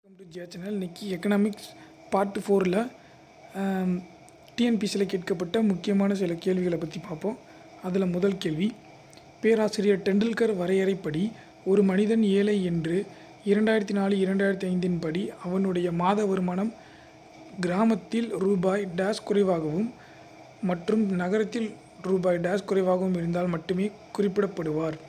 welcome to Jiya channel இன்னைக்கு economics part ஃபோரில் டிஎன்பிசியில் கேட்கப்பட்ட முக்கியமான சில கேள்விகளை பற்றி பார்ப்போம் அதில் முதல் கேள்வி பேராசிரியர் டெண்டுல்கர் வரையறைப்படி ஒரு மனிதன் ஏழை என்று இரண்டாயிரத்தி நாலு இரண்டாயிரத்தி ஐந்தின் படி அவனுடைய மாத வருமானம் கிராமத்தில் ரூபாய் டேஷ் குறைவாகவும் மற்றும் நகரத்தில் ரூபாய் டேஷ் குறைவாகவும் இருந்தால் மட்டுமே குறிப்பிடப்படுவார்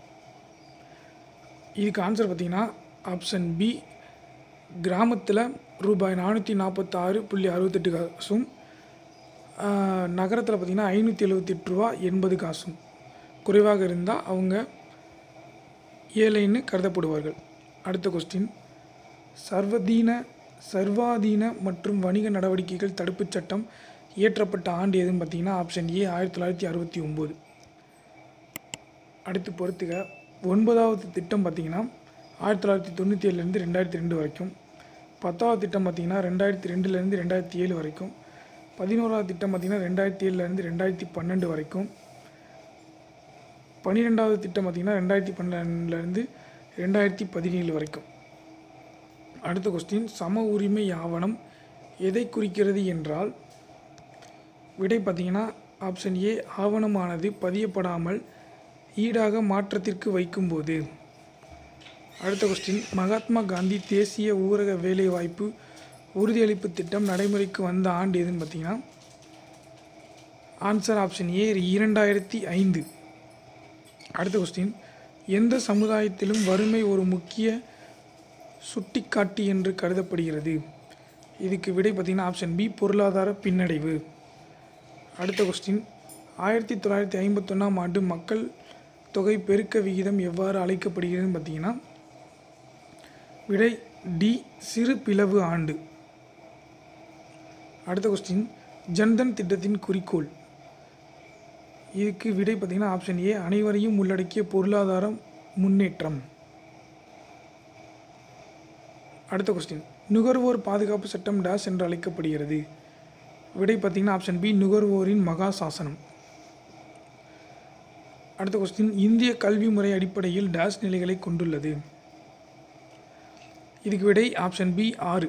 இதுக்கு ஆன்சர் பார்த்தீங்கன்னா ஆப்ஷன் பி கிராமத்தில் ரூபாய் நானூற்றி நாற்பத்தாறு புள்ளி அறுபத்தெட்டு காசும் நகரத்தில் பார்த்திங்கன்னா ஐநூற்றி எழுபத்தெட்டு ரூபா எண்பது காசும் குறைவாக இருந்தால் அவங்க ஏழைன்னு கருதப்படுவார்கள் அடுத்த கொஸ்டின் சர்வதீன சர்வாதீன மற்றும் வணிக நடவடிக்கைகள் தடுப்புச் சட்டம் இயற்றப்பட்ட ஆண்டு எதுன்னு பார்த்தீங்கன்னா ஆப்ஷன் ஏ ஆயிரத்தி தொள்ளாயிரத்தி அறுபத்தி ஒம்பது அடுத்து பொறுத்துக ஒன்பதாவது திட்டம் பார்த்தீங்கன்னா ஆயிரத்தி தொள்ளாயிரத்தி தொண்ணூற்றி ஏழுலேருந்து ரெண்டாயிரத்தி ரெண்டு வரைக்கும் பத்தாவது திட்டம் பார்த்தீங்கன்னா ரெண்டாயிரத்தி ரெண்டுலேருந்து ரெண்டாயிரத்தி ஏழு வரைக்கும் பதினோராவது திட்டம் பார்த்தீங்கன்னா ரெண்டாயிரத்தி ஏழுலேருந்து ரெண்டாயிரத்தி பன்னெண்டு வரைக்கும் பன்னிரெண்டாவது திட்டம் பார்த்தீங்கன்னா ரெண்டாயிரத்தி பன்னெண்டுலேருந்து ரெண்டாயிரத்தி பதினேழு வரைக்கும் அடுத்த கொஸ்டின் சம உரிமை ஆவணம் எதை குறிக்கிறது என்றால் விடை பார்த்தீங்கன்னா ஆப்ஷன் ஏ ஆவணமானது பதியப்படாமல் ஈடாக மாற்றத்திற்கு வைக்கும்போது அடுத்த கொஸ்டின் மகாத்மா காந்தி தேசிய ஊரக வேலைவாய்ப்பு உறுதியளிப்பு திட்டம் நடைமுறைக்கு வந்த ஆண்டு எதுன்னு பார்த்தீங்கன்னா ஆன்சர் ஆப்ஷன் ஏ இரண்டாயிரத்தி ஐந்து அடுத்த கொஸ்டின் எந்த சமுதாயத்திலும் வறுமை ஒரு முக்கிய சுட்டிக்காட்டி என்று கருதப்படுகிறது இதுக்கு விடை பார்த்தீங்கன்னா ஆப்ஷன் பி பொருளாதார பின்னடைவு அடுத்த கொஸ்டின் ஆயிரத்தி தொள்ளாயிரத்தி ஐம்பத்தொன்னாம் ஆண்டு மக்கள் தொகை பெருக்க விகிதம் எவ்வாறு அழைக்கப்படுகிறதுன்னு பார்த்தீங்கன்னா விடை டி சிறு பிளவு ஆண்டு அடுத்த கொஸ்டின் ஜன்தன் திட்டத்தின் குறிக்கோள் இதுக்கு விடை பார்த்தீங்கன்னா ஆப்ஷன் ஏ அனைவரையும் உள்ளடக்கிய பொருளாதார முன்னேற்றம் அடுத்த கொஸ்டின் நுகர்வோர் பாதுகாப்பு சட்டம் டேஷ் என்று அழைக்கப்படுகிறது விடை பார்த்தீங்கன்னா ஆப்ஷன் பி நுகர்வோரின் மகா சாசனம் அடுத்த கொஸ்டின் இந்திய கல்வி முறை அடிப்படையில் டேஷ் நிலைகளை கொண்டுள்ளது இதுக்கு விடை ஆப்ஷன் பி ஆறு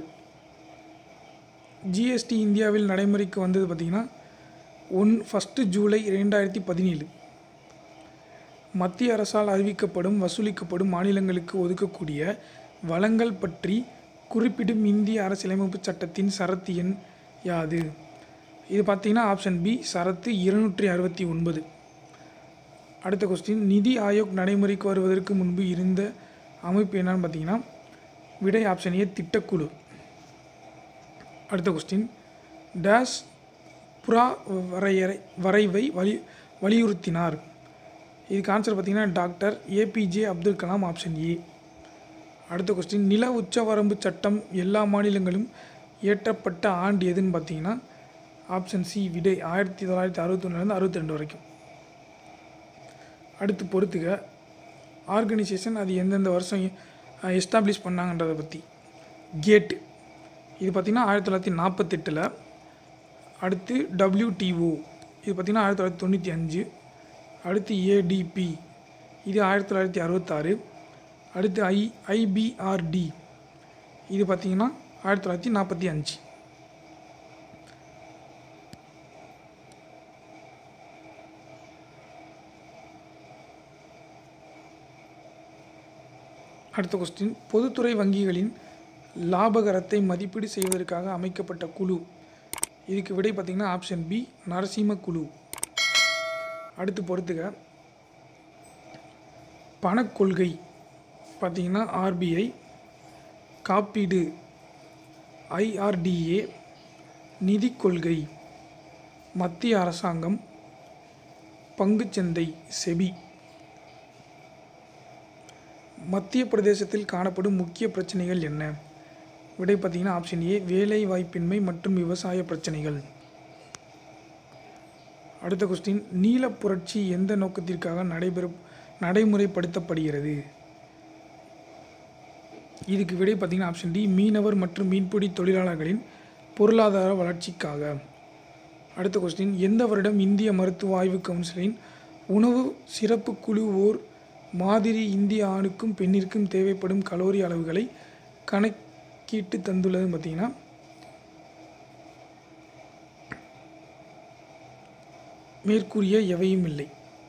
ஜிஎஸ்டி இந்தியாவில் நடைமுறைக்கு வந்தது பார்த்திங்கன்னா ஒன் ஃபஸ்ட்டு ஜூலை ரெண்டாயிரத்தி பதினேழு மத்திய அரசால் அறிவிக்கப்படும் வசூலிக்கப்படும் மாநிலங்களுக்கு ஒதுக்கக்கூடிய வளங்கள் பற்றி குறிப்பிடும் இந்திய அரசியலமைப்பு சட்டத்தின் சரத்து எண் யாது இது பார்த்தீங்கன்னா ஆப்ஷன் பி சரத்து இருநூற்றி அறுபத்தி ஒன்பது அடுத்த கொஸ்டின் நிதி ஆயோக் நடைமுறைக்கு வருவதற்கு முன்பு இருந்த அமைப்பு என்னன்னு பார்த்தீங்கன்னா விடை ஆப்ஷன் ஏ திட்டக்குழு அடுத்த கொஸ்டின் டேஷ் புறா வரையறை வரைவை வலி வலியுறுத்தினார் இதுக்கு ஆன்சர் பார்த்தீங்கன்னா doctor APJ Abdul Kalam option A அடுத்த கொஸ்டின் நில உச்சவரம்பு சட்டம் எல்லா மாநிலங்களும் இயற்றப்பட்ட ஆண்டு எதுன்னு பார்த்தீங்கன்னா ஆப்ஷன் சி விடை ஆயிரத்தி தொள்ளாயிரத்தி அறுபத்தொன்னுலேருந்து அறுபத்தி ரெண்டு வரைக்கும் அடுத்து பொறுத்துக ஆர்கனைசேஷன் அது எந்தெந்த வருஷம் எஸ்டாப்ளிஷ் பண்ணாங்கன்றதை பற்றி கேட்டு இது பார்த்திங்கன்னா ஆயிரத்தி தொள்ளாயிரத்தி நாற்பத்தெட்டில் அடுத்து டபிள்யூடிஓ இது பார்த்திங்கன்னா ஆயிரத்தி தொள்ளாயிரத்தி தொண்ணூற்றி அஞ்சு அடுத்து ஏடிபி இது ஆயிரத்தி தொள்ளாயிரத்தி அறுபத்தாறு அடுத்து ஐ ஐபிஆர்டி இது பார்த்திங்கன்னா ஆயிரத்தி தொள்ளாயிரத்தி நாற்பத்தி அஞ்சு அடுத்த கொஸ்டின் பொதுத்துறை வங்கிகளின் லாபகரத்தை மதிப்பீடு செய்வதற்காக அமைக்கப்பட்ட குழு இதுக்கு விடை பார்த்திங்கன்னா ஆப்ஷன் பி நரசிம்ம குழு அடுத்து பொறுத்துக பணக்கொள்கை பார்த்திங்கன்னா ஆர்பிஐ காப்பீடு ஐஆர்டிஏ நிதிக் கொள்கை மத்திய அரசாங்கம் பங்குச்சந்தை செபி மத்திய பிரதேசத்தில் காணப்படும் முக்கிய பிரச்சனைகள் என்ன விடை பார்த்தீங்கன்னா ஆப்ஷன் ஏ வேலை வாய்ப்பின்மை மற்றும் விவசாய பிரச்சனைகள் அடுத்த கொஸ்டின் நீல புரட்சி எந்த நோக்கத்திற்காக நடைபெற நடைமுறைப்படுத்தப்படுகிறது இதுக்கு விடை பார்த்தீங்கன்னா ஆப்ஷன் டி மீனவர் மற்றும் மீன்பிடி தொழிலாளர்களின் பொருளாதார வளர்ச்சிக்காக அடுத்த கொஸ்டின் எந்த வருடம் இந்திய மருத்துவ ஆய்வு கவுன்சிலின் உணவு சிறப்பு குழு ஓர் மாதிரி இந்திய ஆணுக்கும் பெண்ணிற்கும் தேவைப்படும் கலோரி அளவுகளை கணக் கணக்கீட்டு தந்துள்ளதுன்னு பார்த்தீங்கன்னா மேற்கூறிய எவையும் இல்லை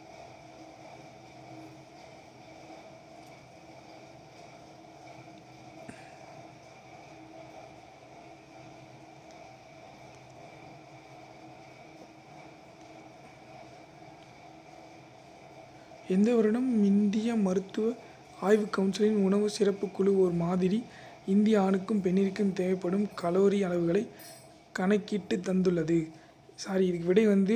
எந்த வருடம் இந்திய மருத்துவ ஆய்வு கவுன்சிலின் உணவு சிறப்பு குழு ஒரு மாதிரி இந்திய ஆணுக்கும் பெண்ணிற்கும் தேவைப்படும் கலோரி அளவுகளை கணக்கிட்டு தந்துள்ளது சாரி இதுக்கு விடை வந்து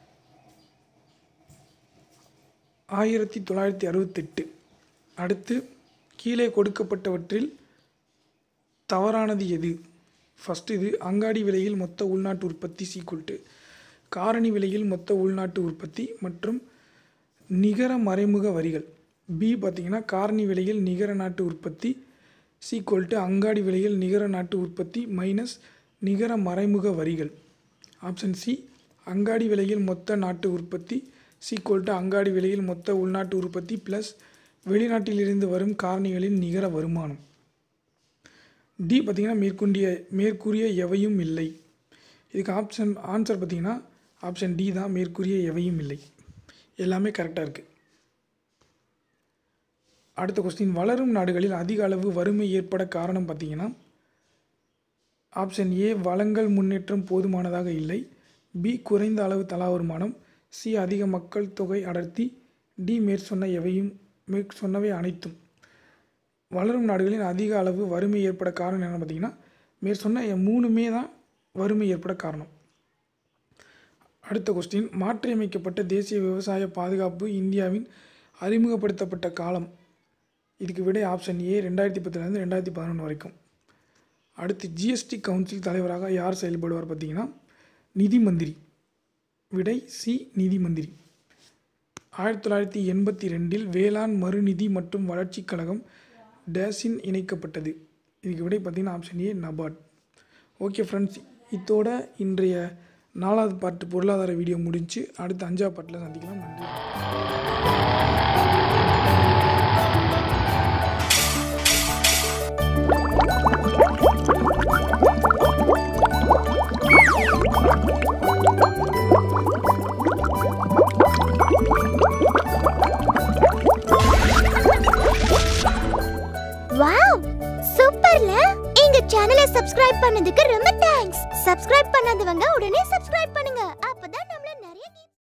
ஆயிரத்தி தொள்ளாயிரத்தி அறுபத்தெட்டு அடுத்து கீழே கொடுக்கப்பட்டவற்றில் தவறானது எது ஃபஸ்ட்டு இது அங்காடி விலையில் மொத்த உள்நாட்டு உற்பத்தி சீக்குவல்ட்டு காரணி விலையில் மொத்த உள்நாட்டு உற்பத்தி மற்றும் நிகர மறைமுக வரிகள் பி பார்த்தீங்கன்னா காரணி விலையில் நிகர நாட்டு உற்பத்தி சீக்குவல் டு அங்காடி விலையில் நிகர நாட்டு உற்பத்தி மைனஸ் நிகர மறைமுக வரிகள் ஆப்ஷன் சி அங்காடி விலையில் மொத்த நாட்டு உற்பத்தி சீக்குவல் டு அங்காடி விலையில் மொத்த உள்நாட்டு உற்பத்தி ப்ளஸ் வெளிநாட்டிலிருந்து வரும் காரணிகளின் நிகர வருமானம் டி பார்த்தீங்கன்னா மேற்கொண்டிய மேற்கூறிய எவையும் இல்லை இதுக்கு ஆப்ஷன் ஆன்சர் பார்த்தீங்கன்னா ஆப்ஷன் டி தான் மேற்கூறிய எவையும் இல்லை எல்லாமே கரெக்டாக இருக்குது அடுத்த கொஸ்டின் வளரும் நாடுகளில் அதிக அளவு வறுமை ஏற்பட காரணம் பார்த்தீங்கன்னா ஆப்ஷன் ஏ வளங்கள் முன்னேற்றம் போதுமானதாக இல்லை பி குறைந்த அளவு தலா வருமானம் சி அதிக மக்கள் தொகை அடர்த்தி டி மேற்சொன்ன எவையும் மேற்சொன்னவை அனைத்தும் வளரும் நாடுகளில் அதிக அளவு வறுமை ஏற்பட காரணம் என்னென்னு பார்த்தீங்கன்னா மேற்சொன்ன மூணுமே தான் வறுமை ஏற்பட காரணம் அடுத்த கொஸ்டின் மாற்றியமைக்கப்பட்ட தேசிய விவசாய பாதுகாப்பு இந்தியாவின் அறிமுகப்படுத்தப்பட்ட காலம் இதுக்கு விடை ஆப்ஷன் ஏ ரெண்டாயிரத்தி பத்துலேருந்து ரெண்டாயிரத்தி பதினொன்று வரைக்கும் அடுத்து ஜிஎஸ்டி கவுன்சில் தலைவராக யார் செயல்படுவார் பார்த்தீங்கன்னா நிதி மந்திரி விடை சி நிதி மந்திரி ஆயிரத்தி தொள்ளாயிரத்தி எண்பத்தி ரெண்டில் வேளாண் மறுநிதி மற்றும் வளர்ச்சிக் கழகம் டேஸின் இணைக்கப்பட்டது இதுக்கு விடை பார்த்தீங்கன்னா option A NABARD okay friends இதோட இன்றைய நாலாவது பாட்டு பொருளாதார வீடியோ முடிஞ்சு அடுத்த அஞ்சாவது பாட்டில் சந்திக்கலாம் நன்றி வாவ் சூப்பர்ல எங்க சேனலை சப்ஸ்கிரைப் பண்ணதுக்கு ரொம்ப தேங்க்ஸ் சப்ஸ்கிரைப் பண்ணாதவங்க உடனே